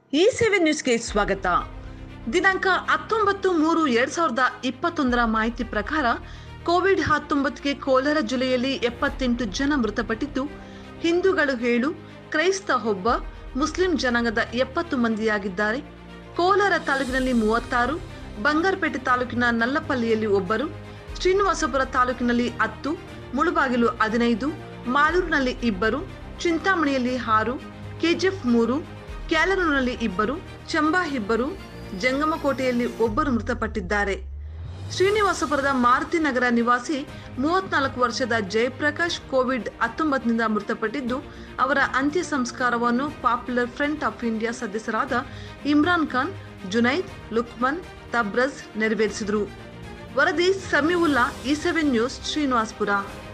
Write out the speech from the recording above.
ಈ ಸೆವೆನ್ ನ್ಯೂಸ್ಗೆ ಸ್ವಾಗತ ದಿನಾಂಕ ಹತ್ತೊಂಬತ್ತು ಮೂರು ಎರಡ್ ಸಾವಿರದ ಇಪ್ಪತ್ತೊಂದರ ಮಾಹಿತಿ ಪ್ರಕಾರ ಕೋವಿಡ್ ಹತ್ತೊಂಬತ್ತಿಗೆ ಕೋಲಾರ ಜಿಲ್ಲೆಯಲ್ಲಿ ಎಪ್ಪತ್ತೆಂಟು ಜನ ಮೃತಪಟ್ಟಿದ್ದು ಹಿಂದೂಗಳು ಏಳು ಕ್ರೈಸ್ತ ಒಬ್ಬ ಮುಸ್ಲಿಂ ಜನಾಂಗದ ಎಪ್ಪತ್ತು ಮಂದಿಯಾಗಿದ್ದಾರೆ ಕೋಲಾರ ತಾಲೂಕಿನಲ್ಲಿ ಮೂವತ್ತಾರು ಬಂಗಾರಪೇಟೆ ತಾಲೂಕಿನ ನಲ್ಲಪಲ್ಲಿಯಲ್ಲಿ ಒಬ್ಬರು ಶ್ರೀನಿವಾಸಪುರ ತಾಲೂಕಿನಲ್ಲಿ ಹತ್ತು ಮುಳುಬಾಗಿಲು ಹದಿನೈದು ಮಾಲೂರಿನಲ್ಲಿ ಇಬ್ಬರು ಚಿಂತಾಮಣಿಯಲ್ಲಿ ಆರು ಕೆಜಿಎಫ್ ಮೂರು ಕ್ಯಾಲೂರಿನಲ್ಲಿ ಇಬ್ಬರು ಚಂಬಾ ಇಬ್ಬರು ಜಂಗಮಕೋಟೆಯಲ್ಲಿ ಒಬ್ಬರು ಮೃತಪಟ್ಟಿದ್ದಾರೆ ಶ್ರೀನಿವಾಸಪುರದ ಮಾರುತಿ ನಗರ ನಿವಾಸಿ ಮೂವತ್ನಾಲ್ಕು ವರ್ಷದ ಜಯಪ್ರಕಾಶ್ ಕೋವಿಡ್ ಹತ್ತೊಂಬತ್ತರಿಂದ ಮೃತಪಟ್ಟಿದ್ದು ಅವರ ಅಂತ್ಯ ಸಂಸ್ಕಾರವನ್ನು ಪಾಪ್ಯುಲರ್ ಫ್ರಂಟ್ ಆಫ್ ಇಂಡಿಯಾ ಸದಸ್ಯರಾದ ಇಮ್ರಾನ್ ಖಾನ್ ಜುನೈದ್ ಲುಕ್ಮನ್ ತಬ್ರಜ್ ನೆರವೇರಿಸಿದರು ವರದಿ ಸಮೀವುಲ್ಲಾ ಈ ಸೆವೆನ್ ನ್ಯೂಸ್ ಶ್ರೀನಿವಾಸ್ಪುರ